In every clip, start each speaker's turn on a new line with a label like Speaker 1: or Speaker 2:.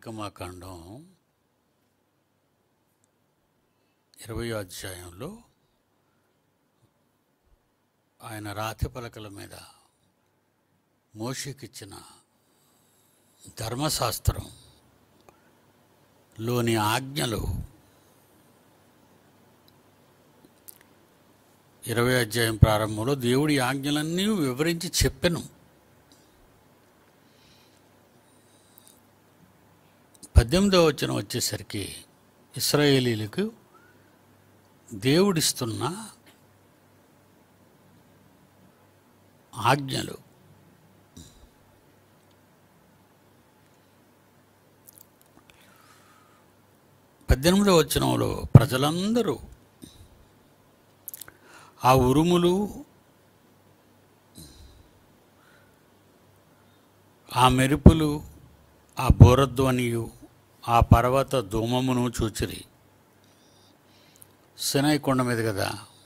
Speaker 1: నిర్గమాకాండం ఇరవై అధ్యాయంలో ఆయన రాతి పలకల మీద మోషకిచ్చిన ధర్మశాస్త్రం లోని ఆజ్ఞలు ఇరవై అధ్యాయం ప్రారంభంలో దేవుడి ఆజ్ఞలన్నీ వివరించి చెప్పెను పద్దెనిమిదవ వచనం వచ్చేసరికి ఇస్రాయేలీలకు దేవుడిస్తున్న ఆజ్ఞలు పద్దెనిమిదవ వచనంలో ప్రజలందరూ ఆ ఉరుములు ఆ మెరుపులు ఆ బోరధ్వనియు ఆ పర్వత ధూమమును చూచిరి సినాయి కొండ మీద కదా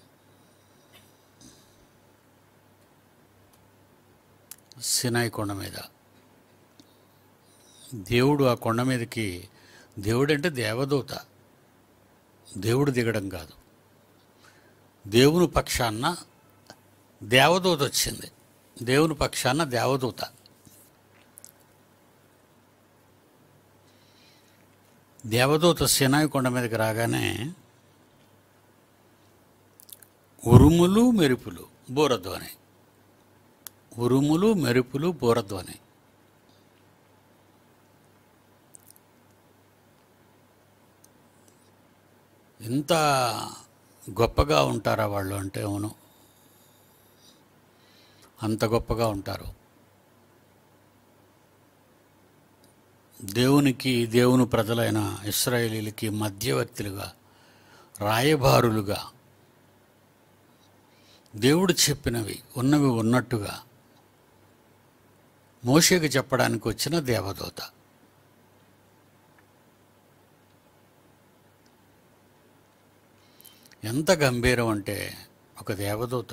Speaker 1: సినాయి కొండ మీద దేవుడు ఆ కొండ మీదకి దేవుడు అంటే దేవదూత దేవుడు దిగడం కాదు దేవుని పక్షాన దేవదూత వచ్చింది దేవుని పక్షాన దేవదూత దేవదూత సినాయి కొండ మీదకి రాగానే ఉరుములు మెరుపులు బూరధ్వని ఉరుములు మెరుపులు బూరధ్వని ఇంత గొప్పగా ఉంటారా వాళ్ళు అంటే అవును అంత గొప్పగా ఉంటారు దేవునికి దేవుని ప్రజలైన ఇస్రాయేలీలకి మధ్యవర్తులుగా రాయబారులుగా దేవుడు చెప్పినవి ఉన్నవి ఉన్నట్టుగా మోషేకి చెప్పడానికి వచ్చిన దేవదూత ఎంత గంభీరం అంటే ఒక దేవదూత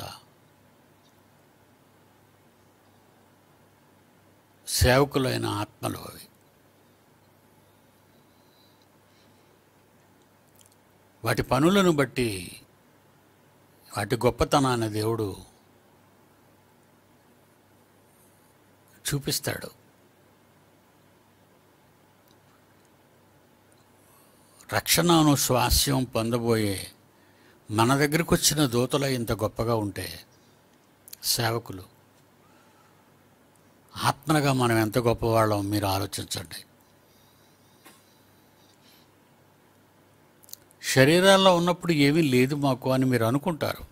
Speaker 1: సేవకులైన ఆత్మలు అవి వాటి పనులను బట్టి వాటి గొప్పతనాన్ని దేవుడు చూపిస్తాడు రక్షణను స్వాస్యం పొందబోయే మన దగ్గరికి వచ్చిన దూతలు ఇంత గొప్పగా ఉంటే సేవకులు ఆత్మలుగా మనం ఎంత గొప్పవాళ్ళం మీరు ఆలోచించండి శరీరాల్లో ఉన్నప్పుడు ఏమీ లేదు మాకు అని మీరు అనుకుంటారు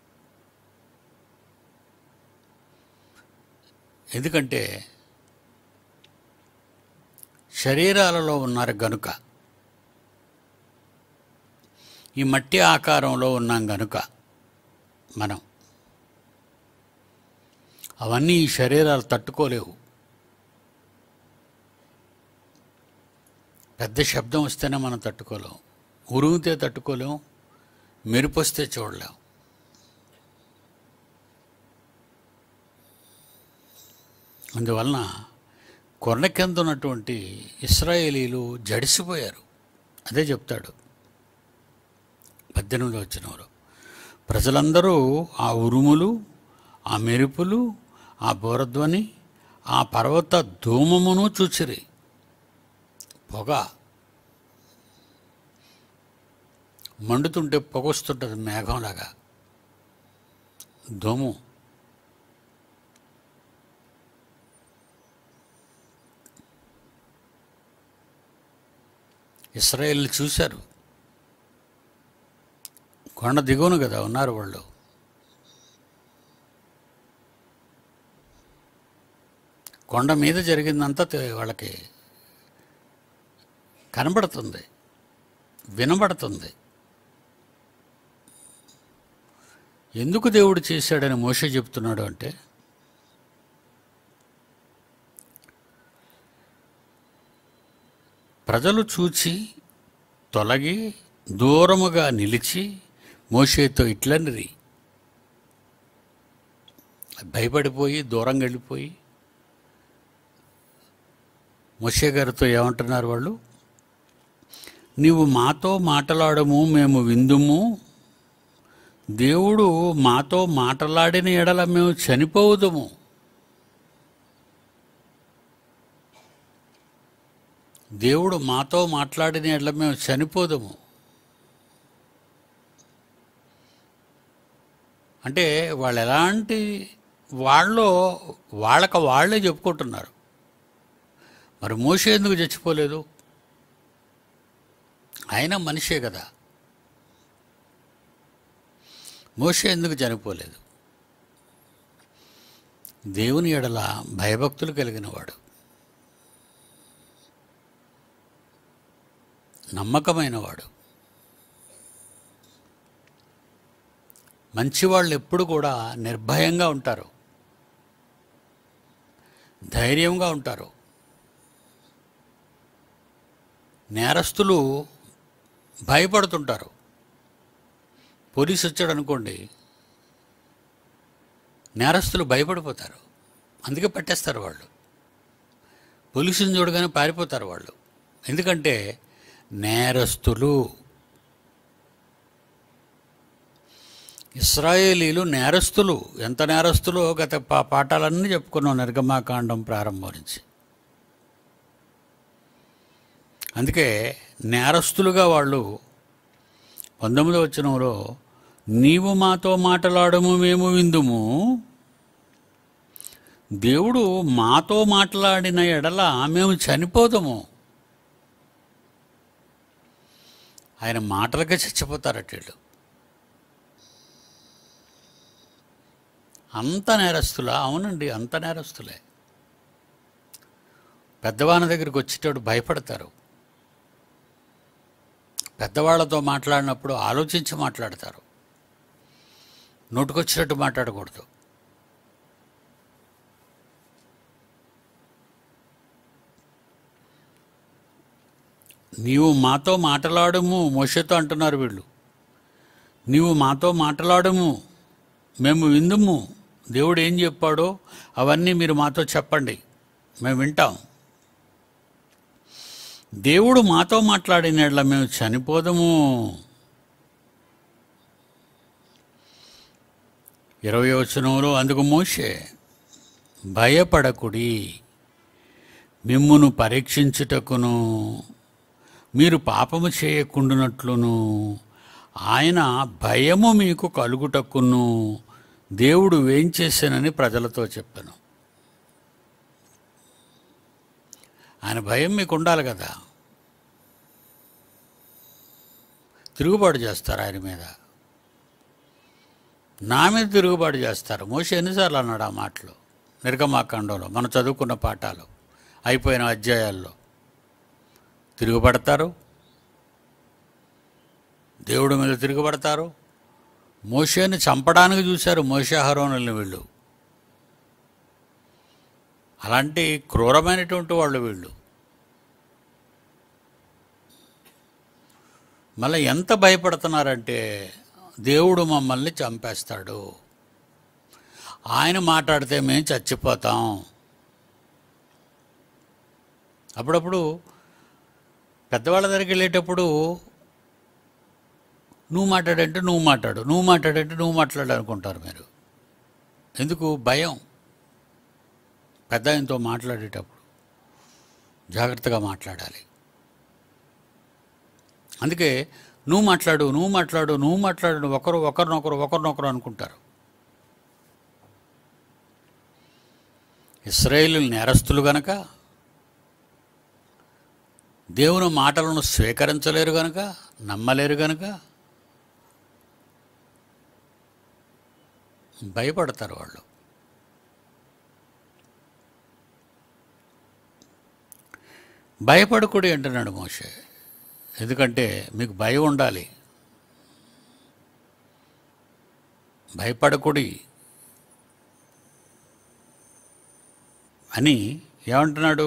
Speaker 1: ఎందుకంటే శరీరాలలో ఉన్నారు గనుక ఈ మట్టి ఆకారంలో ఉన్నాం గనుక మనం అవన్నీ ఈ శరీరాలు తట్టుకోలేవు పెద్ద శబ్దం వస్తేనే మనం తట్టుకోలేం ఉరుగితే తట్టుకోలేం మెరుపు వస్తే చూడలేం అందువలన కొండ కింద ఉన్నటువంటి ఇస్రాయేలీలు జడిసిపోయారు అదే చెప్తాడు పద్దెనిమిది వచ్చినవారు ప్రజలందరూ ఆ ఉరుములు ఆ మెరుపులు ఆ బోరధ్వని ఆ పర్వత ధూమమును చూచిరి పొగ మండుతుంటే పొగొస్తుంటుంది మేఘంలాగా ధూము ఇస్రాయేల్ చూశారు కొండ దిగువను కదా ఉన్నారు వాళ్ళు కొండ మీద జరిగిందంతా తె- వాళ్ళకి కనబడుతుంది వినబడుతుంది ఎందుకు దేవుడు చేశాడని మోషే చెప్తున్నాడు అంటే ప్రజలు చూచి తొలగి దూరముగా నిలిచి మోషేతో ఇట్లనిరి భయపడిపోయి దూరంగా వెళ్ళిపోయి మోషే గారితో ఏమంటున్నారు వాళ్ళు నీవు మాతో మాటలాడము మేము విందుము దేవుడు మాతో మాటలాడిన ఎడల మేము చనిపోవుదుము దేవుడు మాతో మాట్లాడిన ఎడల మేము చనిపోదుము అంటే వాళ్ళు ఎలాంటి వాళ్ళు వాళ్ళకి వాళ్ళే చెప్పుకుంటున్నారు మరి మోసే ఎందుకు చచ్చిపోలేదు ఆయన మనిషే కదా మోసే ఎందుకు చనిపోలేదు దేవుని ఎడల భయభక్తులు కలిగినవాడు నమ్మకమైనవాడు మంచివాళ్ళు ఎప్పుడు కూడా నిర్భయంగా ఉంటారు ధైర్యంగా ఉంటారు నేరస్తులు భయపడుతుంటారు పోలీసు వచ్చాడు అనుకోండి నేరస్తులు భయపడిపోతారు అందుకే పట్టేస్తారు వాళ్ళు పోలీసుని చూడగానే పారిపోతారు వాళ్ళు ఎందుకంటే నేరస్తులు ఇస్రాయేలీలు నేరస్తులు ఎంత నేరస్తులో గత పా పాఠాలన్నీ చెప్పుకున్నాం నిర్గమాకాండం ప్రారంభం నుంచి అందుకే నేరస్తులుగా వాళ్ళు పంతొమ్మిదవ వచనంలో నీవు మాతో మాట్లాడము మేము విందుము దేవుడు మాతో మాట్లాడిన ఎడల మేము చనిపోదాము ఆయన మాటలకే చచ్చిపోతారట వీళ్ళు అంత నేరస్తులా అవునండి అంత నేరస్తులే పెద్దవాళ్ళ దగ్గరికి వచ్చేటప్పుడు భయపడతారు పెద్దవాళ్ళతో మాట్లాడినప్పుడు ఆలోచించి మాట్లాడతారు నోటుకొచ్చినట్టు మాట్లాడకూడదు నీవు మాతో మాట్లాడము మోషతో అంటున్నారు వీళ్ళు నీవు మాతో మాట్లాడము మేము విందుము దేవుడు ఏం చెప్పాడో అవన్నీ మీరు మాతో చెప్పండి మేము వింటాం దేవుడు మాతో మాట్లాడినట్ల మేము చనిపోదము ఇరవై వచనంలో అందుకు మోషే భయపడకుడి మిమ్మును పరీక్షించుటకును మీరు పాపము చేయకుండునట్లును ఆయన భయము మీకు కలుగుటకును దేవుడు వేంచేసానని ప్రజలతో చెప్పాను ఆయన భయం మీకు ఉండాలి కదా తిరుగుబాటు చేస్తారు ఆయన మీద నా మీద తిరుగుబాటు చేస్తారు మోష ఎన్నిసార్లు అన్నాడు ఆ మాటలు నిర్గమాకాండంలో మనం చదువుకున్న పాఠాలు అయిపోయిన అధ్యాయాల్లో తిరుగుబడతారు దేవుడి మీద తిరుగుబడతారు మోషేని చంపడానికి చూశారు మోషాహరోనుల్ని వీళ్ళు అలాంటి క్రూరమైనటువంటి వాళ్ళు వీళ్ళు మళ్ళీ ఎంత భయపడుతున్నారంటే దేవుడు మమ్మల్ని చంపేస్తాడు ఆయన మాట్లాడితే మేము చచ్చిపోతాం అప్పుడప్పుడు పెద్దవాళ్ళ దగ్గరికి వెళ్ళేటప్పుడు నువ్వు మాట్లాడంటే నువ్వు మాట్లాడు నువ్వు మాట్లాడంటే నువ్వు మాట్లాడు అనుకుంటారు మీరు ఎందుకు భయం పెద్ద ఆయనతో మాట్లాడేటప్పుడు జాగ్రత్తగా మాట్లాడాలి అందుకే నువ్వు మాట్లాడు నువ్వు మాట్లాడు నువ్వు మాట్లాడు ఒకరు ఒకరినొకరు ఒకరినొకరు అనుకుంటారు ఇస్రాయేలు నేరస్తులు గనక దేవుని మాటలను స్వీకరించలేరు గనక నమ్మలేరు గనక భయపడతారు వాళ్ళు భయపడకూడి అంటున్నాడు మోషే ఎందుకంటే మీకు భయం ఉండాలి భయపడకుడి అని ఏమంటున్నాడు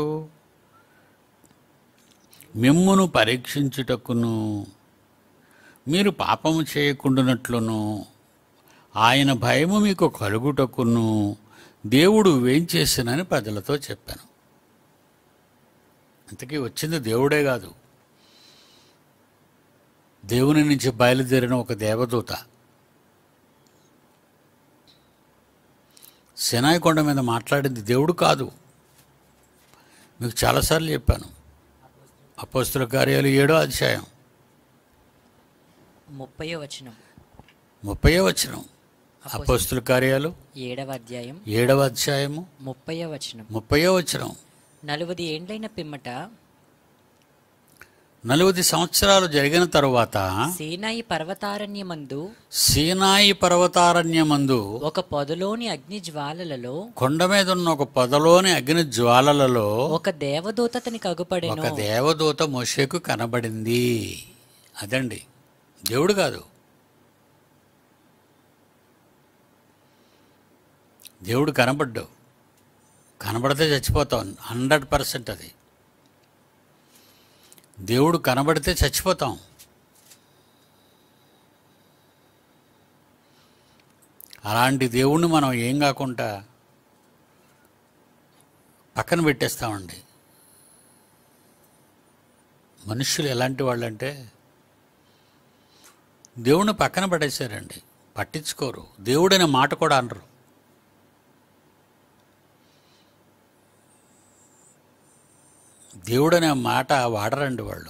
Speaker 1: మిమ్మును పరీక్షించుటకును మీరు పాపము చేయకుండానట్లును ఆయన భయము మీకు కలుగుటకును దేవుడు వేంచేసినని ప్రజలతో చెప్పాను ఇంతకీ వచ్చింది దేవుడే కాదు దేవుని నుంచి బయలుదేరిన ఒక దేవదూత సినాయి కొండ మీద మాట్లాడింది దేవుడు కాదు మీకు చాలాసార్లు చెప్పాను అపోస్తుల కార్యాలు ఏడో అధ్యాయం
Speaker 2: ముప్పై వచనం
Speaker 1: ముప్పై వచనం అపోస్తుల కార్యాలు
Speaker 2: ఏడవ అధ్యాయం
Speaker 1: ఏడవ అధ్యాయము
Speaker 2: ముప్పై వచనం
Speaker 1: ముప్పై వచనం
Speaker 2: నలువది ఏండ్లైన పిమ్మట
Speaker 1: నలువది సంవత్సరాలు జరిగిన తరువాత
Speaker 2: సీనాయి పర్వతారణ్యమందు
Speaker 1: సీనాయి పర్వతారణ్యమందు
Speaker 2: ఒక పొదలోని అగ్ని జ్వాలలలో
Speaker 1: కొండ మీద ఉన్న ఒక పొదలోని అగ్ని జ్వాలలలో
Speaker 2: ఒక దేవదూత అతనికి అగుపడెను
Speaker 1: ఒక దేవదూత మోషేకు కనబడింది అదండి దేవుడు కాదు దేవుడు కనబడ్డు కనబడితే చచ్చిపోతాం హండ్రెడ్ పర్సెంట్ అది దేవుడు కనబడితే చచ్చిపోతాం అలాంటి దేవుణ్ణి మనం ఏం కాకుండా పక్కన పెట్టేస్తామండి మనుషులు ఎలాంటి వాళ్ళంటే దేవుణ్ణి పక్కన పడేశారండి పట్టించుకోరు దేవుడనే మాట కూడా అనరు దేవుడనే మాట వాడరండి వాళ్ళు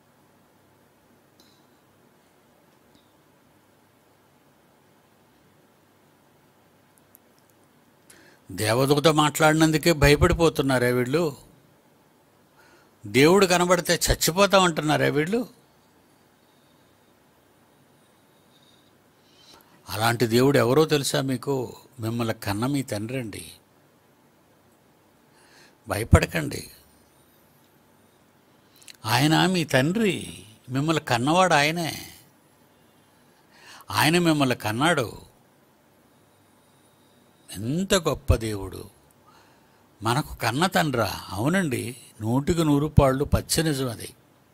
Speaker 1: దేవదూత మాట్లాడినందుకే భయపడిపోతున్నారే వీళ్ళు దేవుడు కనబడితే చచ్చిపోతామంటున్నారే వీళ్ళు అలాంటి దేవుడు ఎవరో తెలుసా మీకు మిమ్మల్ని కన్న మీ తండ్రి అండి భయపడకండి ఆయన మీ తండ్రి మిమ్మల్ని కన్నవాడు ఆయనే ఆయన మిమ్మల్ని కన్నాడు ఎంత గొప్ప దేవుడు మనకు కన్న తండ్రా అవునండి నూటికి నూరు పాళ్ళు పచ్చ నిజం అది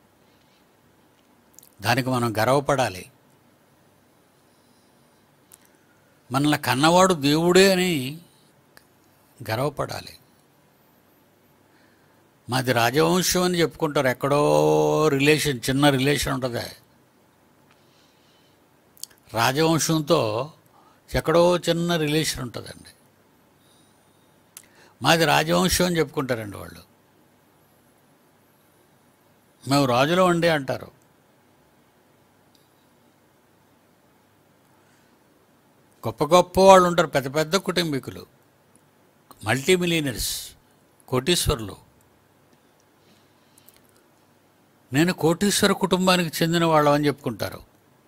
Speaker 1: దానికి మనం గర్వపడాలి మనల్ని కన్నవాడు దేవుడే అని గర్వపడాలి మాది రాజవంశం అని చెప్పుకుంటారు ఎక్కడో రిలేషన్ చిన్న రిలేషన్ ఉంటుంది రాజవంశంతో ఎక్కడో చిన్న రిలేషన్ ఉంటుందండి మాది రాజవంశం అని చెప్పుకుంటారండి వాళ్ళు మేము రాజులో ఉండే అంటారు గొప్ప గొప్ప వాళ్ళు ఉంటారు పెద్ద పెద్ద కుటుంబీకులు మల్టీ మిలియనర్స్ కోటీశ్వరులు నేను కోటీశ్వర కుటుంబానికి చెందిన వాళ్ళమని చెప్పుకుంటారు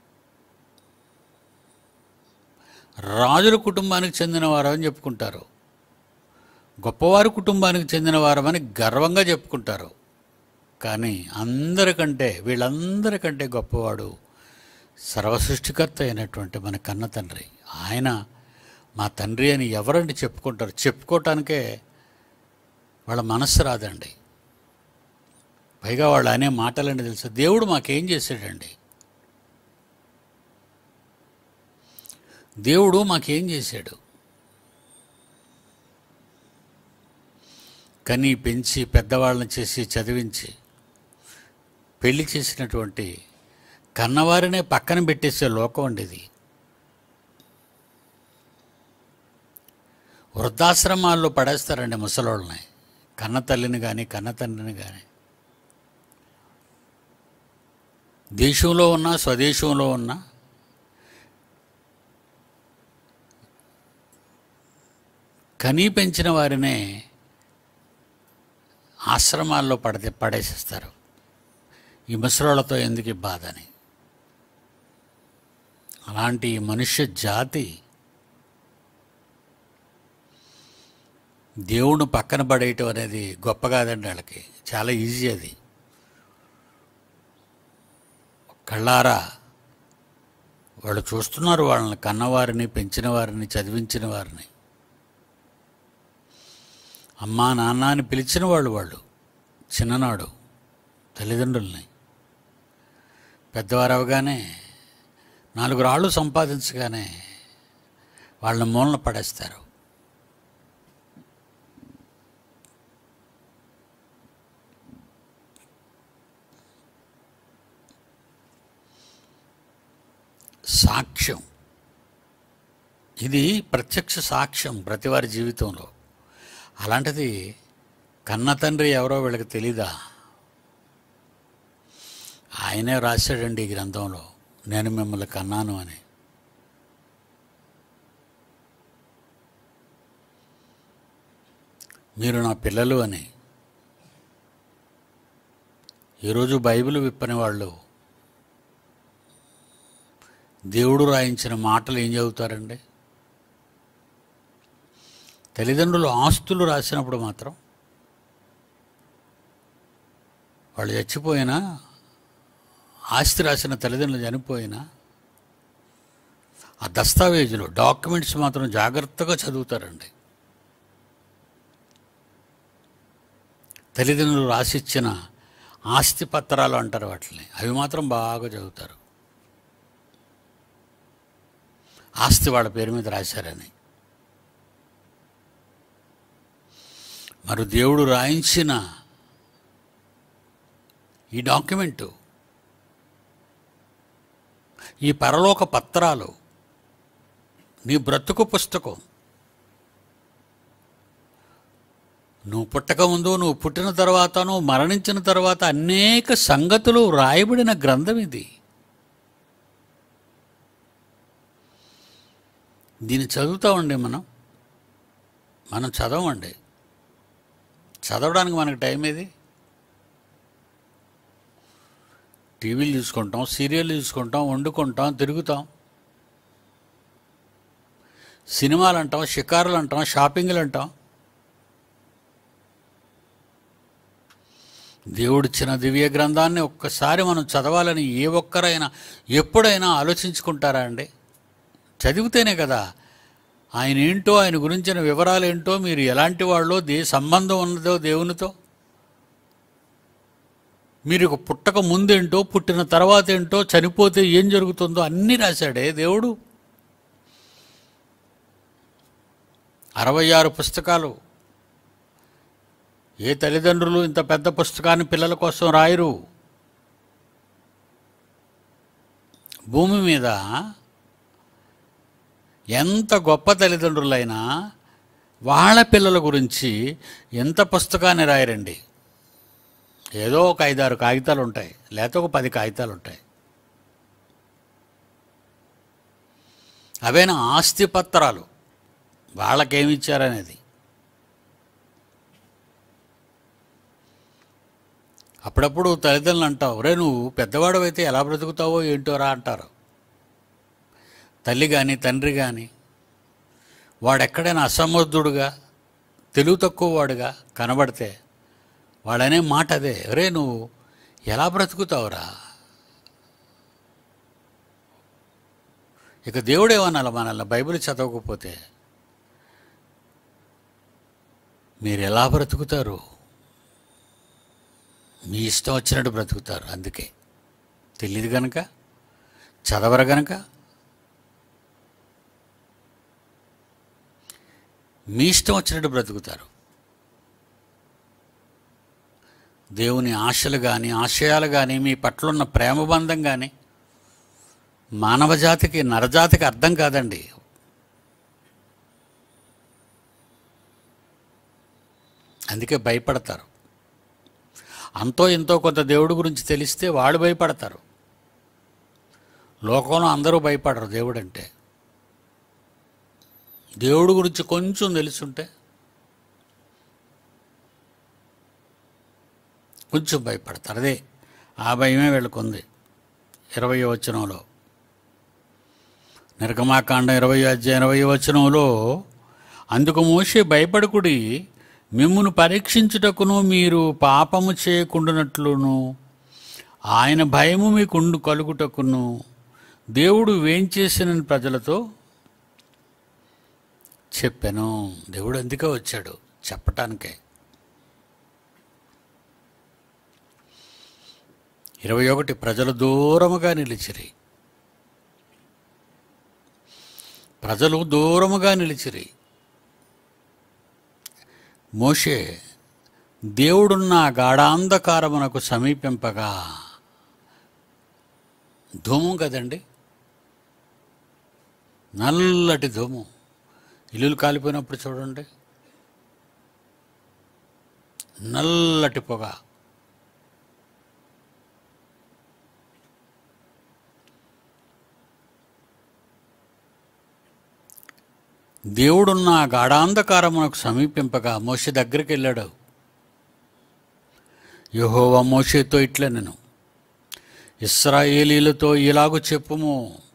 Speaker 1: రాజుల కుటుంబానికి చెందిన వారని చెప్పుకుంటారు గొప్పవారి కుటుంబానికి చెందిన వారమని గర్వంగా చెప్పుకుంటారు కానీ అందరికంటే వీళ్ళందరికంటే గొప్పవాడు సర్వసృష్టికర్త అయినటువంటి మన కన్న తండ్రి ఆయన మా తండ్రి అని ఎవరండి చెప్పుకుంటారు చెప్పుకోవటానికే వాళ్ళ మనస్సు రాదండి పైగా వాళ్ళు అనే మాటలండి తెలుసా దేవుడు మాకేం చేశాడండి దేవుడు మాకేం చేశాడు కని పెంచి పెద్దవాళ్ళని చేసి చదివించి పెళ్లి చేసినటువంటి కన్నవారినే పక్కన పెట్టేసే లోకం అండి ఇది వృద్ధాశ్రమాల్లో పడేస్తారండి ముసలోళ్ళని కన్న తల్లిని కానీ కన్న తండ్రిని కానీ దేశంలో ఉన్నా స్వదేశంలో ఉన్నా కనీ పెంచిన వారినే ఆశ్రమాల్లో పడితే పడేసేస్తారు ఈ ముసలోళ్ళతో ఎందుకు ఈ బాధ అని అలాంటి ఈ మనుష్య జాతి దేవుడు పక్కన పడేయటం అనేది గొప్ప కాదండి వాళ్ళకి చాలా ఈజీ అది కళ్ళారా వాళ్ళు చూస్తున్నారు వాళ్ళని కన్నవారిని పెంచిన వారిని చదివించిన వారిని అమ్మా నాన్న అని పిలిచిన వాళ్ళు వాళ్ళు చిన్ననాడు తల్లిదండ్రుల్ని పెద్దవారు అవగానే నాలుగు రాళ్ళు సంపాదించగానే వాళ్ళని మూలన పడేస్తారు సాక్ష్యం ఇది ప్రత్యక్ష సాక్ష్యం ప్రతి వారి జీవితంలో అలాంటిది కన్న తండ్రి ఎవరో వీళ్ళకి తెలీదా ఆయనే రాశాడండి ఈ గ్రంథంలో నేను మిమ్మల్ని కన్నాను అని మీరు నా పిల్లలు అని ఈరోజు బైబిల్ విప్పని వాళ్ళు దేవుడు రాయించిన మాటలు ఏం చదువుతారండి తల్లిదండ్రులు ఆస్తులు రాసినప్పుడు మాత్రం వాళ్ళు చచ్చిపోయినా ఆస్తి రాసిన తల్లిదండ్రులు చనిపోయినా ఆ దస్తావేజులు డాక్యుమెంట్స్ మాత్రం జాగ్రత్తగా చదువుతారండి తల్లిదండ్రులు రాసిచ్చిన ఆస్తి పత్రాలు అంటారు వాటిని అవి మాత్రం బాగా చదువుతారు ఆస్తి వాళ్ళ పేరు మీద రాశారని మరి దేవుడు రాయించిన ఈ డాక్యుమెంటు ఈ పరలోక పత్రాలు నీ బ్రతుకు పుస్తకం నువ్వు పుట్టక ముందు నువ్వు పుట్టిన తర్వాత నువ్వు మరణించిన తర్వాత అనేక సంగతులు రాయబడిన గ్రంథం ఇది దీన్ని చదువుతామండి మనం మనం చదవండి చదవడానికి మనకు టైం ఏది టీవీలు చూసుకుంటాం సీరియల్ చూసుకుంటాం వండుకుంటాం తిరుగుతాం సినిమాలు అంటాం షికారులు అంటాం షాపింగ్లు అంటాం దేవుడిచ్చిన దివ్య గ్రంథాన్ని ఒక్కసారి మనం చదవాలని ఏ ఒక్కరైనా ఎప్పుడైనా ఆలోచించుకుంటారా అండి చదివితేనే కదా ఆయన ఏంటో ఆయన గురించిన వివరాలు ఏంటో మీరు ఎలాంటి వాళ్ళో దే సంబంధం ఉన్నదో దేవునితో మీరు ఒక పుట్టక ముందేంటో పుట్టిన తర్వాత ఏంటో చనిపోతే ఏం జరుగుతుందో అన్నీ రాశాడే దేవుడు అరవై ఆరు పుస్తకాలు ఏ తల్లిదండ్రులు ఇంత పెద్ద పుస్తకాన్ని పిల్లల కోసం రాయరు భూమి మీద ఎంత గొప్ప తల్లిదండ్రులైనా వాళ్ళ పిల్లల గురించి ఎంత పుస్తకాన్ని రాయరండి ఏదో ఒక ఐదారు కాగితాలు ఉంటాయి లేకపోతే ఒక పది కాగితాలు ఉంటాయి అవేనా ఆస్తి పత్రాలు వాళ్ళకేమి ఇచ్చారనేది అప్పుడప్పుడు తల్లిదండ్రులు అంటావు రే నువ్వు పెద్దవాడవైతే ఎలా బ్రతుకుతావో ఏంటోరా అంటారు తల్లి కానీ తండ్రి కానీ వాడెక్కడైనా అసమర్థుడుగా తెలుగు తక్కువ వాడుగా కనబడితే వాడనే మాట అదే రే నువ్వు ఎలా బ్రతుకుతావురా ఇక దేవుడేమనాలి మనల్ని బైబిల్ చదవకపోతే మీరు ఎలా బ్రతుకుతారు మీ ఇష్టం వచ్చినట్టు బ్రతుకుతారు అందుకే తెలియదు గనక చదవరు గనక మీ ఇష్టం వచ్చినట్టు బ్రతుకుతారు దేవుని ఆశలు కానీ ఆశయాలు కానీ మీ పట్ల ఉన్న ప్రేమబంధం కానీ మానవజాతికి నరజాతికి అర్థం కాదండి అందుకే భయపడతారు అంతో ఎంతో కొంత దేవుడి గురించి తెలిస్తే వాళ్ళు భయపడతారు లోకంలో అందరూ భయపడరు దేవుడు అంటే దేవుడి గురించి కొంచెం తెలుసుంటే కొంచెం భయపడతారు అదే ఆ భయమే వీళ్ళకుంది ఇరవై వచనంలో నిర్గమాకాండం ఇరవై అధ్యాయం ఇరవై వచనంలో అందుకు మోషే భయపడకుడి మిమ్మును పరీక్షించుటకును మీరు పాపము చేయకుండానట్లును ఆయన భయము మీకుండు కలుగుటకును దేవుడు వేంచేసిన ప్రజలతో చెప్పాను దేవుడు అందుకే వచ్చాడు చెప్పటానికే ఇరవై ఒకటి ప్రజలు దూరముగా నిలిచిరి ప్రజలు దూరముగా నిలిచిరి మోషే దేవుడున్న గాఢాంధకారమునకు సమీపింపగా ధూమం కదండి నల్లటి ధూము ఇల్లులు కాలిపోయినప్పుడు చూడండి నల్లటి పొగ దేవుడున్న ఆ గాఢాంధకారమునకు సమీపింపగా మోషే దగ్గరికి వెళ్ళాడు యహోవా మోషేతో ఇట్లా నేను ఇస్రాయేలీలతో ఇలాగు చెప్పుము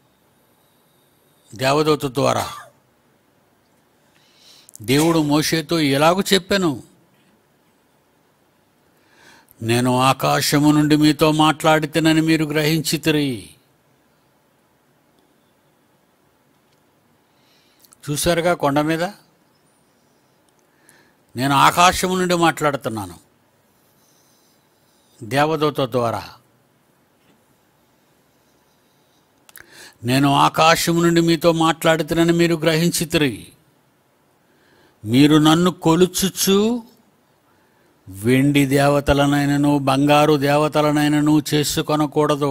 Speaker 1: దేవదూత ద్వారా దేవుడు మోషేతో ఇలాగు చెప్పాను నేను ఆకాశము నుండి మీతో మాట్లాడితేనని మీరు గ్రహించితిరి చూశారుగా కొండ మీద నేను ఆకాశము నుండి మాట్లాడుతున్నాను దేవదూత ద్వారా నేను ఆకాశము నుండి మీతో మాట్లాడుతున్నానని మీరు గ్రహించితిరి మీరు నన్ను కొలుచుచు వెండి దేవతలనైనను బంగారు దేవతలనైనను చేసుకొనకూడదు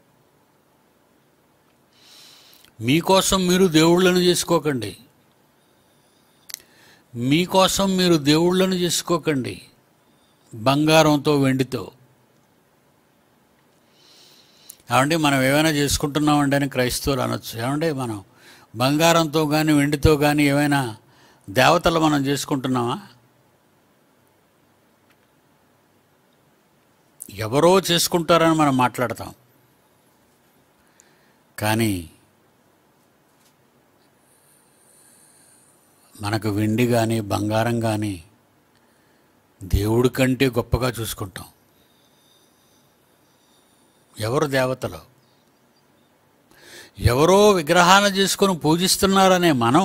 Speaker 1: మీకోసం మీరు దేవుళ్ళను చేసుకోకండి మీకోసం మీరు దేవుళ్ళను చేసుకోకండి బంగారంతో వెండితో ఏమండి మనం ఏమైనా చేసుకుంటున్నామండి అని క్రైస్తవులు అనొచ్చు ఏమండి మనం బంగారంతో కానీ వెండితో కానీ ఏమైనా దేవతలు మనం చేసుకుంటున్నామా ఎవరో చేసుకుంటారని మనం మాట్లాడతాం కానీ మనకు వెండి కానీ బంగారం కానీ దేవుడి కంటే గొప్పగా చూసుకుంటాం ఎవరు దేవతలు ఎవరో విగ్రహాలను చేసుకొని పూజిస్తున్నారనే మనం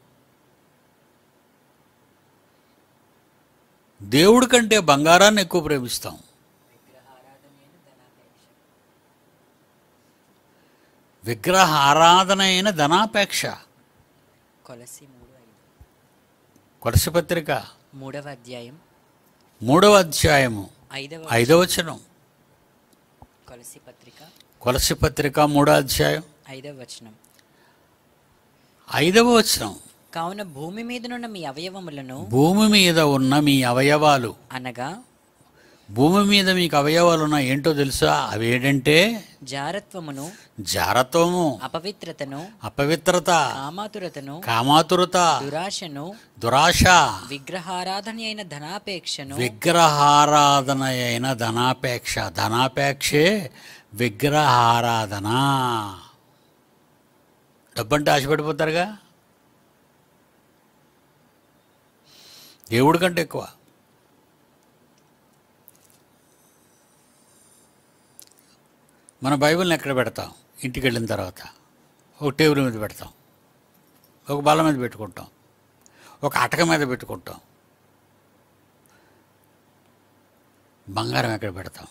Speaker 1: దేవుడి కంటే బంగారాన్ని ఎక్కువ ప్రేమిస్తాం విగ్రహ ఆరాధన అయిన ధనాపేక్ష
Speaker 2: కొలసి మూడు ఐదు
Speaker 1: కొలసి పత్రిక
Speaker 2: మూడవ అధ్యాయం
Speaker 1: మూడవ అధ్యాయము
Speaker 2: ఐదవ
Speaker 1: ఐదవ వచనం
Speaker 2: కొలసి పత్రిక
Speaker 1: కొలసి పత్రిక మూడో అధ్యాయం
Speaker 2: ఐదవ వచనం
Speaker 1: ఐదవ వచనం
Speaker 2: కావున భూమి మీదనున్న మీ అవయవములను
Speaker 1: భూమి మీద ఉన్న మీ అవయవాలు
Speaker 2: అనగా
Speaker 1: భూమి మీద మీకు అవయవాలు ఉన్నాయి ఏంటో తెలుసా అవి ఏంటంటే
Speaker 2: జారత్వమును
Speaker 1: జారత్వము
Speaker 2: అపవిత్రతను
Speaker 1: అపవిత్రత
Speaker 2: కామాతురతను
Speaker 1: కామాతురత
Speaker 2: దురాశను
Speaker 1: దురాశ
Speaker 2: విగ్రహారాధన అయిన ధనాపేక్షను
Speaker 1: విగ్రహారాధన అయిన ధనాపేక్ష ధనాపేక్షే విగ్రహారాధన డబ్బంటే ఆశపడిపోతారుగా దేవుడి కంటే ఎక్కువ మన బైబిల్ని ఎక్కడ పెడతాం ఇంటికి వెళ్ళిన తర్వాత ఒక టేబుల్ మీద పెడతాం ఒక బల్ల మీద పెట్టుకుంటాం ఒక అటక మీద పెట్టుకుంటాం బంగారం ఎక్కడ పెడతాం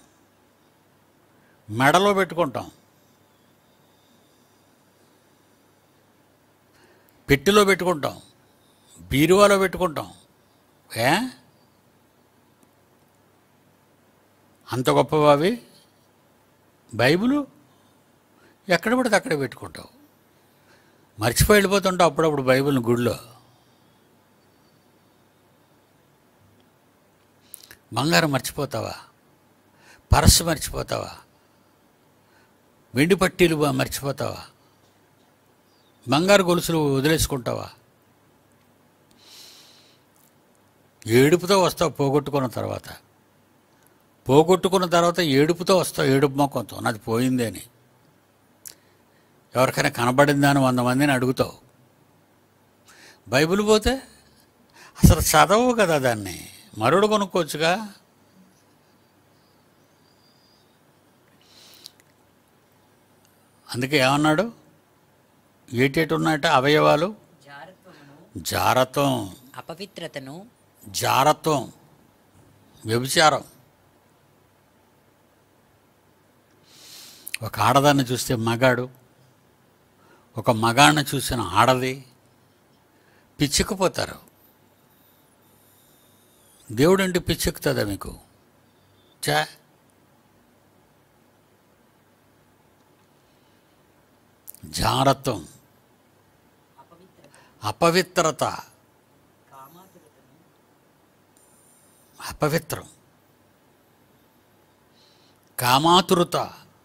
Speaker 1: మెడలో పెట్టుకుంటాం పెట్టెలో పెట్టుకుంటాం బీరువాలో పెట్టుకుంటాం ఏ అంత గొప్పవా అవి బైబిలు ఎక్కడ పడితే అక్కడే పెట్టుకుంటావు మర్చిపోయి వెళ్ళిపోతుంటావు అప్పుడప్పుడు బైబిల్ని గుడిలో బంగారం మర్చిపోతావా పరస్సు మర్చిపోతావా వెండి పట్టీలు బ- మర్చిపోతావా బంగారు గొలుసులు వదిలేసుకుంటావా ఏడుపుతో వస్తావు పోగొట్టుకున్న తర్వాత పోగొట్టుకున్న తర్వాత ఏడుపుతో వస్తావు ఏడుపు మొక్కంతో నాది పోయింది అని ఎవరికైనా కనబడిందా అని వంద మందిని అడుగుతావు బైబిల్ పోతే అసలు చదవవు కదా దాన్ని మరుడు కొనుక్కోవచ్చుగా అందుకే ఏమన్నాడు ఏటేటి ఉన్నాయట అవయవాలు
Speaker 2: జారత్వమును
Speaker 1: జారత్వం
Speaker 2: అపవిత్రతను
Speaker 1: జారత్వం వ్యభిచారం ఒక ఆడదాన్ని చూస్తే మగాడు ఒక మగాడిని చూసిన ఆడది పిచ్చుకుపోతారు దేవుడు అంటే పిచ్చెక్కుతుందా మీకు చా జారత్వం అపవిత్రత అపవిత్రం కామాతురత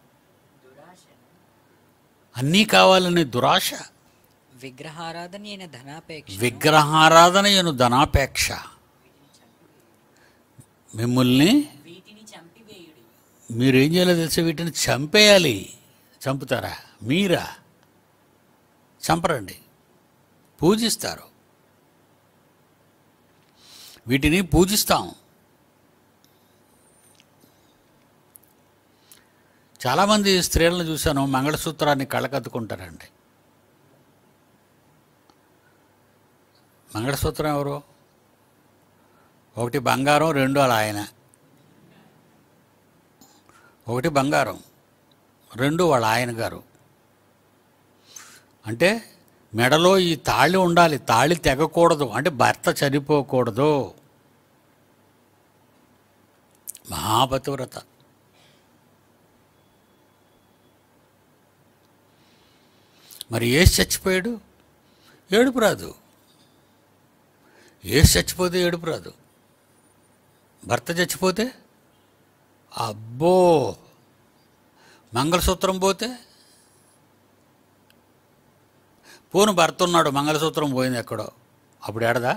Speaker 1: అన్నీ కావాలనే దురాశ
Speaker 2: విగ్రహారాధన అయిన ధనాపేక్ష
Speaker 1: విగ్రహారాధనయను ధనాపేక్ష మిమ్మల్ని
Speaker 2: వీటిని చంపివేయుడి
Speaker 1: మీరేం చేయాలో తెలిసి వీటిని చంపేయాలి చంపుతారా మీరా చంపరండి పూజిస్తారు వీటిని పూజిస్తాం చాలామంది స్త్రీలను చూశాను మంగళసూత్రాన్ని కళ్ళకద్దుకుంటారండి మంగళసూత్రం ఎవరు ఒకటి బంగారం రెండు అలా ఆయన ఒకటి బంగారం రెండు వాళ్ళ ఆయన గారు అంటే మెడలో ఈ తాళి ఉండాలి తాళి తెగకూడదు అంటే భర్త చనిపోకూడదు మహాపతివ్రత మరి ఏసు చచ్చిపోయాడు ఏడుపు రాదు ఏసు చచ్చిపోతే ఏడుపు రాదు భర్త చచ్చిపోతే అబ్బో మంగళసూత్రం పోతే పోను భర్త ఉన్నాడు మంగళసూత్రం పోయింది ఎక్కడో అప్పుడు ఏడదా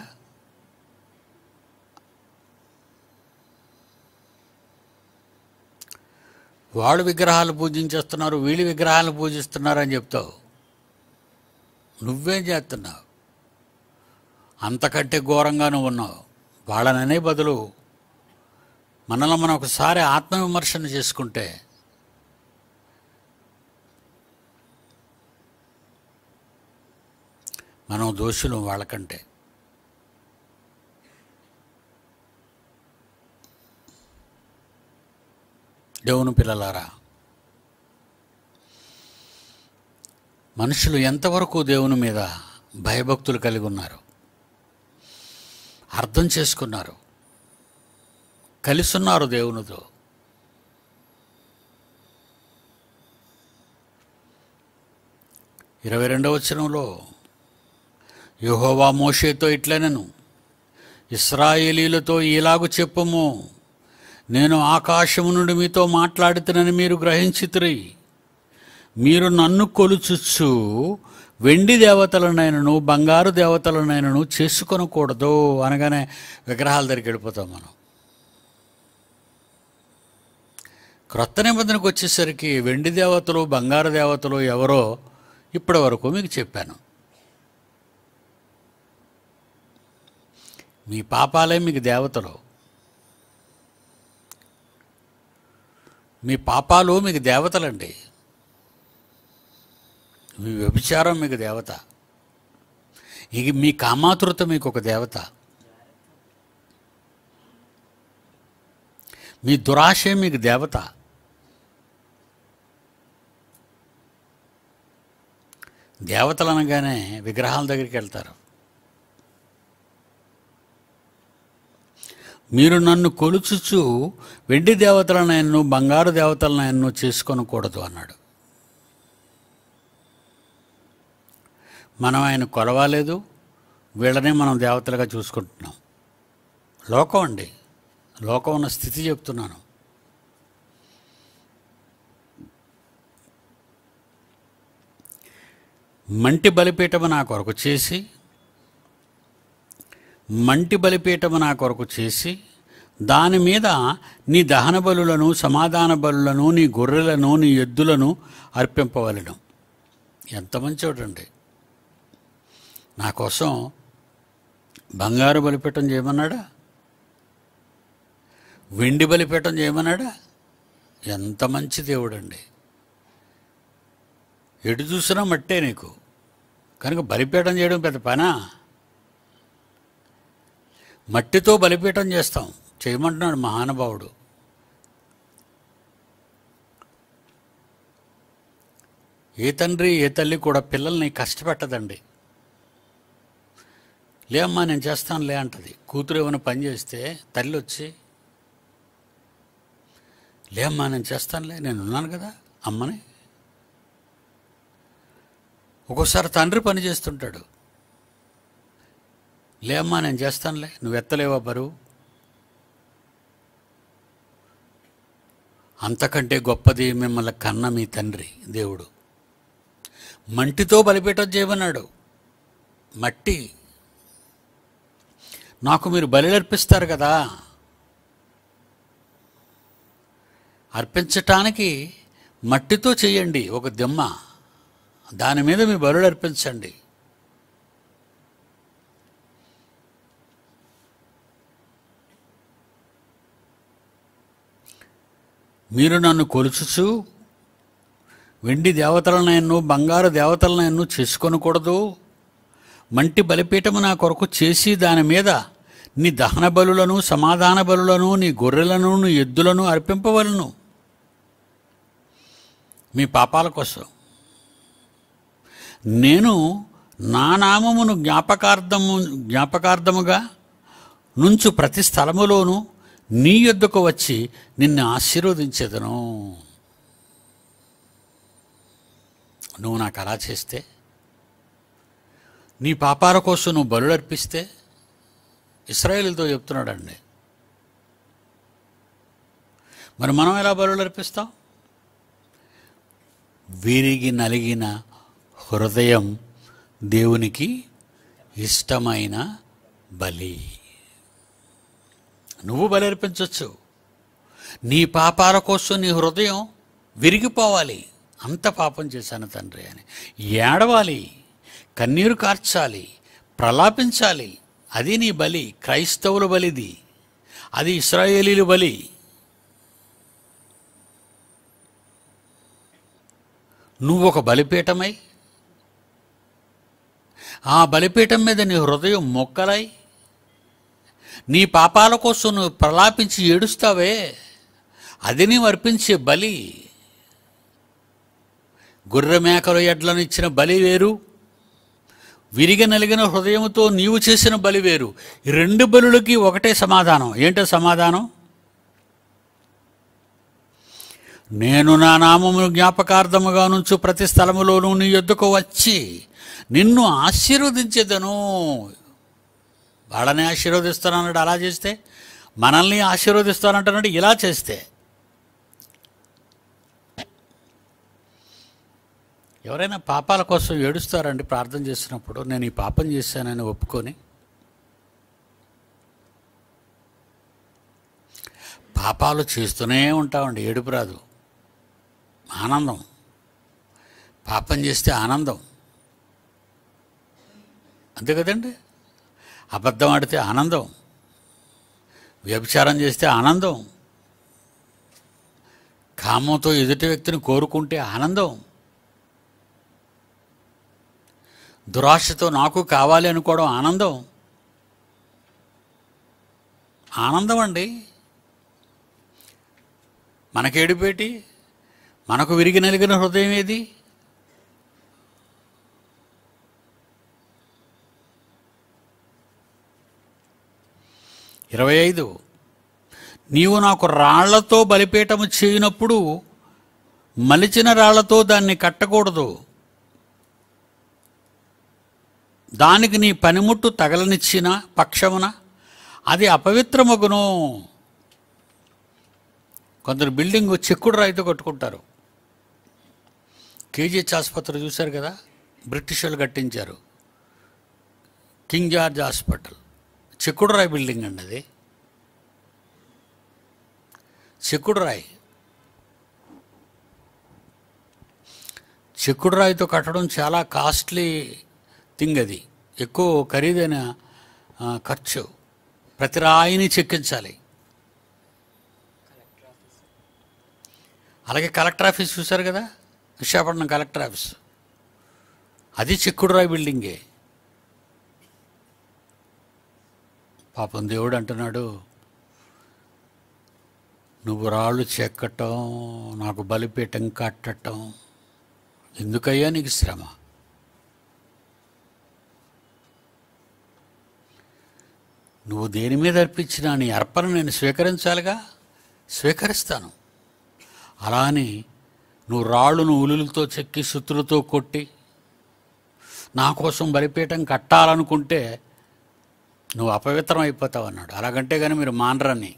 Speaker 1: వాళ్ళు విగ్రహాలు పూజించేస్తున్నారు వీళ్ళు విగ్రహాలు పూజిస్తున్నారు అని చెప్తావు నువ్వేం చేస్తున్నావు అంతకంటే ఘోరంగా నువ్వు ఉన్నావు వాళ్ళననే బదులు మనల్ని మనం ఒకసారి ఆత్మవిమర్శన చేసుకుంటే మనం దోషులు వాళ్ళకంటే దేవుని పిల్లలారా మనుషులు ఎంతవరకు దేవుని మీద భయభక్తులు కలిగి ఉన్నారు అర్థం చేసుకున్నారు కలిసి ఉన్నారు దేవునితో ఇరవై రెండవ వచనంలో యెహోవా మోషేతో ఇట్లనెను ఇస్రాయేలీలతో ఇలాగు చెప్పుము నేను ఆకాశము నుండి మీతో మాట్లాడుతునని మీరు గ్రహించితిరి మీరు నన్ను కొలుచుచ్చు వెండి దేవతలనైనను బంగారు దేవతలనైనను చేసుకొనకూడదు అనగానే విగ్రహాల దగ్గరికి వెళ్ళిపోతాం మనం క్రొత్త నిబంధనకు వచ్చేసరికి వెండి దేవతలు బంగారు దేవతలు ఎవరో ఇప్పటి వరకు మీకు చెప్పాను మీ పాపాలే మీకు దేవతలు మీ పాపాలు మీకు దేవతలండి మీ వ్యభిచారం మీకు దేవత ఇక మీ కామాతురత మీకు ఒక దేవత మీ దురాశే మీకు దేవత దేవతలు అనగానే విగ్రహాల దగ్గరికి వెళ్తారు మీరు నన్ను కొలుచుచు వెండి దేవతలనైనను బంగారు దేవతలనైనను చేసుకొనకూడదు అన్నాడు మనం ఆయన కొలవాలేదు వీళ్ళనే మనం దేవతలుగా చూసుకుంటున్నాం లోకం అండి లోకం ఉన్న స్థితి చెప్తున్నాను మంటి బలిపీఠము నా కొరకు చేసి మంటి బలిపీఠము నా కొరకు చేసి దాని మీద నీ దహన బలులను సమాధాన బలులను నీ గొర్రెలను నీ ఎద్దులను అర్పింపవలను ఎంత మంచోడండి నా కోసం బంగారు బలిపీఠం చేయమన్నాడా వెండి బలిపీఠం చేయమన్నాడా ఎంత మంచి దేవుడండి ఎటు చూసినా మట్టే నీకు కనుక బలిపీఠం చేయడం పెద్ద పనా మట్టితో బలిపీఠం చేస్తాం చేయమంటున్నాడు మహానుభావుడు ఏ తండ్రి ఏ తల్లి కూడా పిల్లల్ని కష్టపెట్టదండి లే అమ్మా నేను చేస్తాను లే అంటది కూతురు ఏమైనా పని చేస్తే తల్లి వచ్చి లే అమ్మా నేను చేస్తానులే నేను ఉన్నాను కదా అమ్మని ఒక్కోసారి తండ్రి పని చేస్తుంటాడు లేమ్మా నేను చేస్తానులే నువ్వు ఎత్తలేవా బరువు అంతకంటే గొప్పది మిమ్మల్ని కన్న మీ తండ్రి దేవుడు మంటితో బలిపీఠం చేయమన్నాడు మట్టి నాకు మీరు బలి అర్పిస్తారు కదా అర్పించటానికి మట్టితో చేయండి ఒక దిమ్మ దాని మీద మీ బలులు అర్పించండి మీరు నన్ను కొలుచుచు వెండి దేవతలనైను బంగారు దేవతలనైను చేసుకొనకూడదు మంటి బలిపీఠము నా కొరకు చేసి దాని మీద నీ దహన బలులను సమాధాన బలులను నీ గొర్రెలను నీ ఎద్దులను అర్పింపవలను మీ పాపాల కోసం నేను నా నామమును జ్ఞాపకార్థము జ్ఞాపకార్థముగా నుంచు ప్రతి స్థలములోనూ నీ యొద్దకు వచ్చి నిన్ను ఆశీర్వదించేదను నువ్వు నాకు అలా చేస్తే నీ పాపాల కోసం నువ్వు బలులు అర్పిస్తే ఇస్రాయేలీలతో చెప్తున్నాడండి మరి మనం ఎలా బలులు అర్పిస్తాం విరిగి నలిగిన హృదయం దేవునికి ఇష్టమైన బలి నువ్వు బలి అర్పించవచ్చు నీ పాపాల కోసం నీ హృదయం విరిగిపోవాలి అంత పాపం చేశాను తండ్రి అని ఏడవాలి కన్నీరు కార్చాలి ప్రలాపించాలి అది నీ బలి క్రైస్తవుల బలిది అది ఇస్రాయేలీల బలి నువ్వు ఒక బలిపీఠమై ఆ బలిపీఠం మీద నీ హృదయం మొక్కలై నీ పాపాల కోసం నువ్వు ప్రలాపించి ఏడుస్తావే అది నీవు అర్పించే బలి గొర్రె మేకలు ఎడ్లను ఇచ్చిన బలి వేరు విరిగి నలిగిన హృదయముతో నీవు చేసిన బలి వేరు ఈ రెండు బలులకి ఒకటే సమాధానం ఏంటో సమాధానం నేను నా నామమును జ్ఞాపకార్థముగా నుంచు ప్రతి స్థలములోనూ నీ యొద్దకు వచ్చి నిన్ను ఆశీర్వదించేదను వాళ్ళని ఆశీర్వదిస్తానన్నాడు అలా చేస్తే మనల్ని ఆశీర్వదిస్తానంటున్నాడు ఇలా చేస్తే ఎవరైనా పాపాల కోసం ఏడుస్తారండి ప్రార్థన చేసినప్పుడు నేను ఈ పాపం చేశానని ఒప్పుకొని పాపాలు చేస్తూనే ఉంటామండి ఏడుపు రాదు ఆనందం పాపం చేస్తే ఆనందం అంతే కదండి అబద్ధం ఆడితే ఆనందం వ్యభిచారం చేస్తే ఆనందం కామంతో ఎదుటి వ్యక్తిని కోరుకుంటే ఆనందం దురాశతో నాకు కావాలి అనుకోవడం ఆనందం ఆనందం అండి మనకేడిపేటి మనకు విరిగి నలిగిన హృదయం ఏది ఇరవై ఐదు నీవు నాకు రాళ్లతో బలిపీఠము చేయనప్పుడు మలిచిన రాళ్లతో దాన్ని కట్టకూడదు దానికి నీ పనిముట్టు తగలనిచ్చిన పక్షమున అది అపవిత్రమగును కొందరు బిల్డింగ్ చెక్కుడు రాయితో కట్టుకుంటారు కేజీహెచ్ ఆసుపత్రి చూశారు కదా బ్రిటిష్ వాళ్ళు కట్టించారు కింగ్ జార్జ్ హాస్పిటల్ చెక్కుడు రాయి బిల్డింగ్ అండి అది చెక్కుడు రాయి చెక్కుడు రాయితో కట్టడం చాలా కాస్ట్లీ థింగ్ అది ఎక్కువ ఖరీదైన ఆ, ఖర్చు ప్రతి రాయిని చెక్కించాలి అలాగే కలెక్టర్ ఆఫీస్ చూశారు కదా విశాఖపట్నం కలెక్టర్ ఆఫీస్ అది చెక్కుడు రాయి బిల్డింగే పాపం దేవుడు అంటున్నాడు నువ్వు రాళ్ళు చెక్కటం నాకు బలిపీఠం కట్టటం ఎందుకయ్యా నీకు శ్రమ నువ్వు దేని మీద అర్పించినా నీ అర్పణ నేను స్వీకరించాలిగా స్వీకరిస్తాను అలా అని నువ్వు రాళ్ళును ఉలులతో చెక్కి సుత్తులతో కొట్టి నా కోసం బలిపీఠం కట్టాలనుకుంటే నువ్వు అపవిత్రం అయిపోతావు అన్నాడు అలాగంటే కానీ మీరు మానరని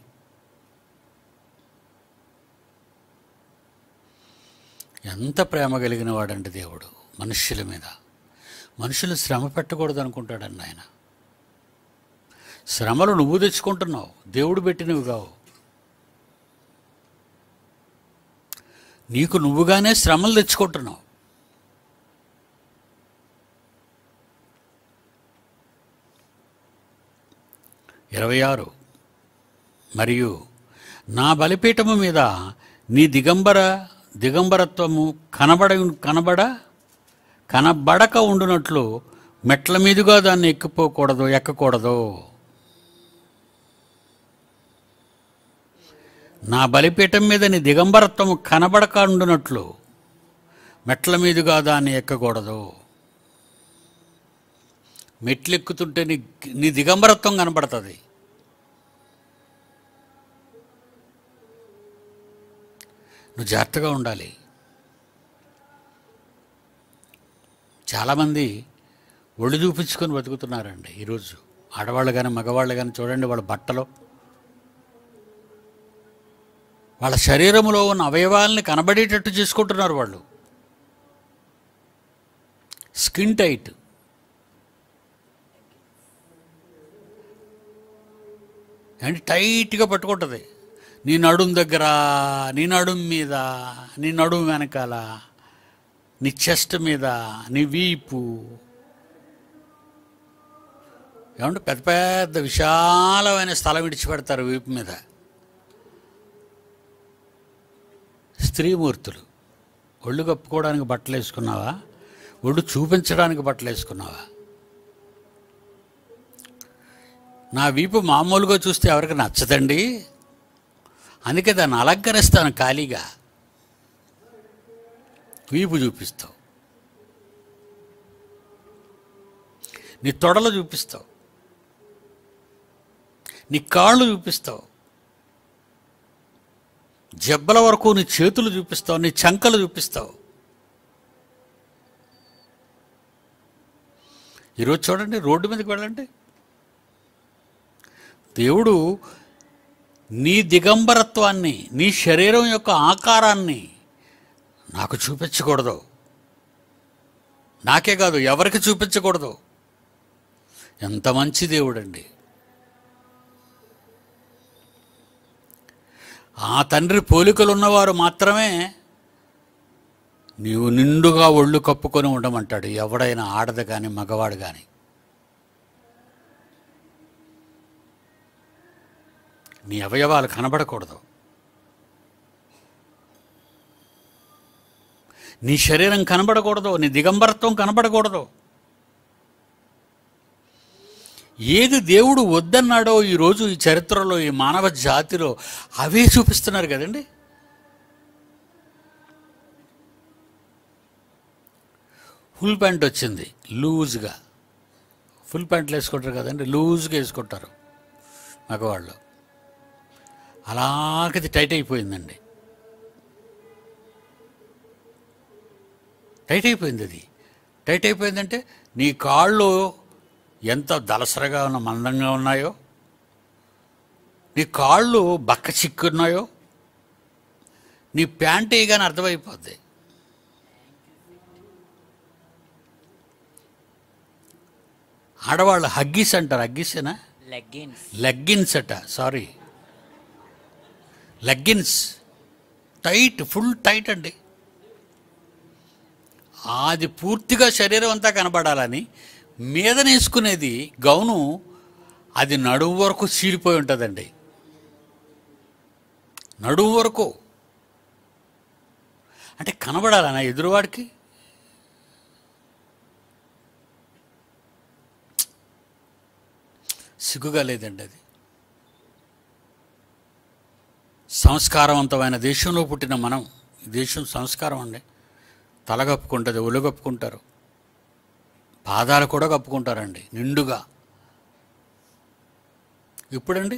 Speaker 1: ఎంత ప్రేమ కలిగిన వాడండి దేవుడు మనుష్యుల మీద మనుషులు శ్రమ పెట్టకూడదు అనుకుంటాడండి ఆయన శ్రమలు నువ్వు తెచ్చుకుంటున్నావు దేవుడు పెట్టినవి కావు నీకు నువ్వుగానే శ్రమలు తెచ్చుకుంటున్నావు ఇరవై ఆరు మరియు నా బలిపీఠము మీద నీ దిగంబర దిగంబరత్వము కనబడ కనబడ కనబడక ఉండునట్లు మెట్ల మీదుగా దాన్ని ఎక్కిపోకూడదు ఎక్కకూడదు నా బలిపీఠం మీద నీ దిగంబరత్వము కనబడక ఉండునట్లు మెట్ల మీదుగా దాన్ని ఎక్కకూడదు మెట్లు ఎక్కుతుంటే నీ నీ దిగంబరత్వం కనబడుతుంది నువ్వు జాగ్రత్తగా ఉండాలి చాలామంది ఒళ్ళు చూపించుకొని బతుకుతున్నారండి ఈరోజు ఆడవాళ్ళు కానీ మగవాళ్ళు కానీ చూడండి వాళ్ళ బట్టలు వాళ్ళ శరీరంలో ఉన్న అవయవాల్ని కనబడేటట్టు చేసుకుంటున్నారు వాళ్ళు స్కిన్ టైట్ అంటే టైట్గా పట్టుకుంటుంది నీ నడుం దగ్గర నీ నడుం మీద నీ నడుం వెనకాల నీ చెస్ట్ మీద నీ వీపు ఏమంటే పెద్ద పెద్ద విశాలమైన స్థలం విడిచిపెడతారు వీపు మీద స్త్రీమూర్తులు ఒళ్ళు కప్పుకోవడానికి బట్టలు వేసుకున్నావా ఒళ్ళు చూపించడానికి బట్టలు వేసుకున్నావా నా వీపు మామూలుగా చూస్తే ఎవరికి నచ్చదండి అందుకే దాన్ని అలంకరిస్తాను ఖాళీగా వీపు చూపిస్తావు నీ తొడలు చూపిస్తావు నీ కాళ్ళు చూపిస్తావు జబ్బల వరకు నీ చేతులు చూపిస్తావు నీ చంకలు చూపిస్తావు ఈరోజు చూడండి రోడ్డు మీదకి వెళ్ళండి దేవుడు నీ దిగంబరత్వాన్ని నీ శరీరం యొక్క ఆకారాన్ని నాకు చూపించకూడదు నాకే కాదు ఎవరికి చూపించకూడదు ఎంత మంచి దేవుడండి ఆ తండ్రి పోలికలు ఉన్నవారు మాత్రమే నీవు నిండుగా ఒళ్ళు కప్పుకొని ఉండమంటాడు ఎవడైనా ఆడదు కానీ మగవాడు కానీ నీ అవయవాలు కనబడకూడదు నీ శరీరం కనబడకూడదు నీ దిగంబరత్వం కనబడకూడదు ఏది దేవుడు వద్దన్నాడో ఈరోజు ఈ చరిత్రలో ఈ మానవ జాతిలో అవే చూపిస్తున్నారు కదండి ఫుల్ ప్యాంట్ వచ్చింది లూజ్గా ఫుల్ ప్యాంట్లు వేసుకుంటారు కదండి లూజ్గా వేసుకుంటారు మగవాళ్ళు అలాగది టైట్ అయిపోయిందండి టైట్ అయిపోయింది అది టైట్ అయిపోయిందంటే నీ కాళ్ళు ఎంత దలసరగా ఉన్న మందంగా ఉన్నాయో నీ కాళ్ళు బక్క చిక్కున్నాయో నీ ప్యాంట్ వేయగానే అర్థమైపోద్ది ఆడవాళ్ళు హగ్గీస్ అంటారు హగ్గీసేనా
Speaker 2: లెగ్గిన్స్
Speaker 1: లెగ్గిన్స్ అట sorry leggings tight full tight అండి అది పూర్తిగా శరీరం అంతా కనబడాలని మీద నేసుకునేది గౌను అది నడుము వరకు చీలిపోయి ఉంటుందండి నడుము వరకు అంటే కనబడాలనా ఎదురువాడికి సిగ్గుగా లేదండి అది సంస్కారవంతమైన దేశంలో పుట్టిన మనం ఈ దేశం సంస్కారం అండి తల కప్పుకుంటుంది ఒళ్ళు కప్పుకుంటారు పాదాలు కూడా కప్పుకుంటారండి నిండుగా ఇప్పుడండి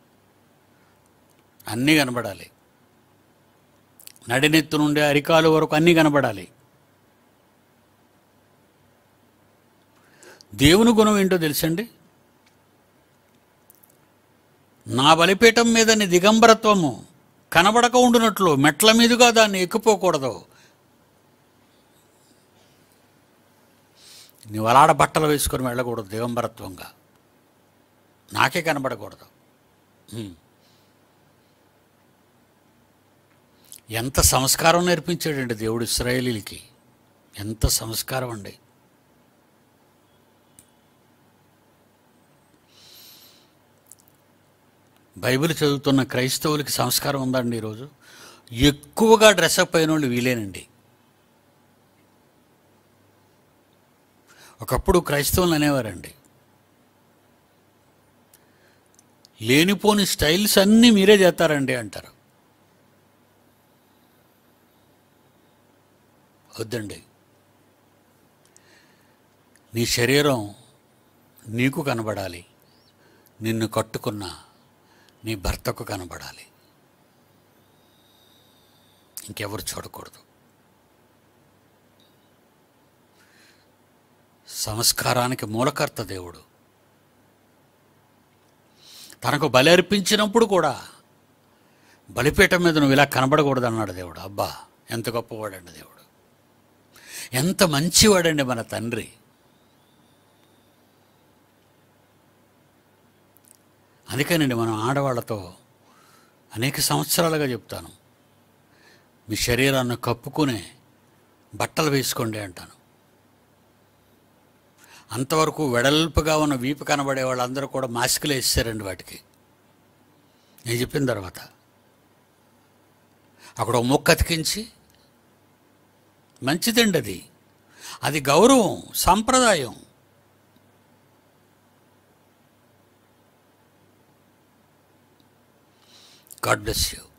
Speaker 1: అన్నీ కనబడాలి నడినెత్తు నుండి అరికాలు వరకు అన్నీ కనబడాలి దేవుని గుణం ఏంటో తెలుసండి నా బలిపీఠం మీద నీ దిగంబరత్వము కనబడక ఉండునట్లు మెట్ల మీదుగా దాన్ని ఎక్కిపోకూడదు నీవు అలాడ బట్టలు వేసుకొని వెళ్ళకూడదు దిగంబరత్వంగా నాకే కనబడకూడదు హ్మ్. ఎంత సంస్కారం నేర్పించాడండి దేవుడు ఇస్రాయేలీలకి ఎంత సంస్కారం అండి బైబిల్ చదువుతున్న క్రైస్తవులకి సంస్కారం ఉందండి ఈరోజు ఎక్కువగా డ్రెస్అప్ అయిన వాళ్ళు వీలేనండి ఒకప్పుడు క్రైస్తవులు అనేవారండి లేనిపోని స్టైల్స్ అన్నీ మీరే చేస్తారండి అంటారు వద్దండి నీ శరీరం నీకు కనబడాలి నిన్ను కట్టుకున్న నీ భర్తకు కనబడాలి ఇంకెవరు చూడకూడదు సంస్కారానికి మూలకర్త దేవుడు తనకు బలి అర్పించినప్పుడు కూడా బలిపీఠం మీద నువ్వు ఇలా కనబడకూడదు అన్నాడు దేవుడు అబ్బా ఎంత గొప్పవాడండి దేవుడు ఎంత మంచివాడండి మన తండ్రి అందుకేనండి మనం ఆడవాళ్ళతో అనేక సంవత్సరాలుగా చెప్తాను మీ శరీరాన్ని కప్పుకునే బట్టలు వేసుకోండి అంటాను అంతవరకు వెడల్పుగా ఉన్న వీపు కనబడే వాళ్ళందరూ కూడా మాస్కులు వేసారండి వాటికి నేను చెప్పిన తర్వాత అక్కడ ఒక మొక్క అతికించి మంచిదండి అది అది గౌరవం సాంప్రదాయం గాడ్ బ్లెస్ యూ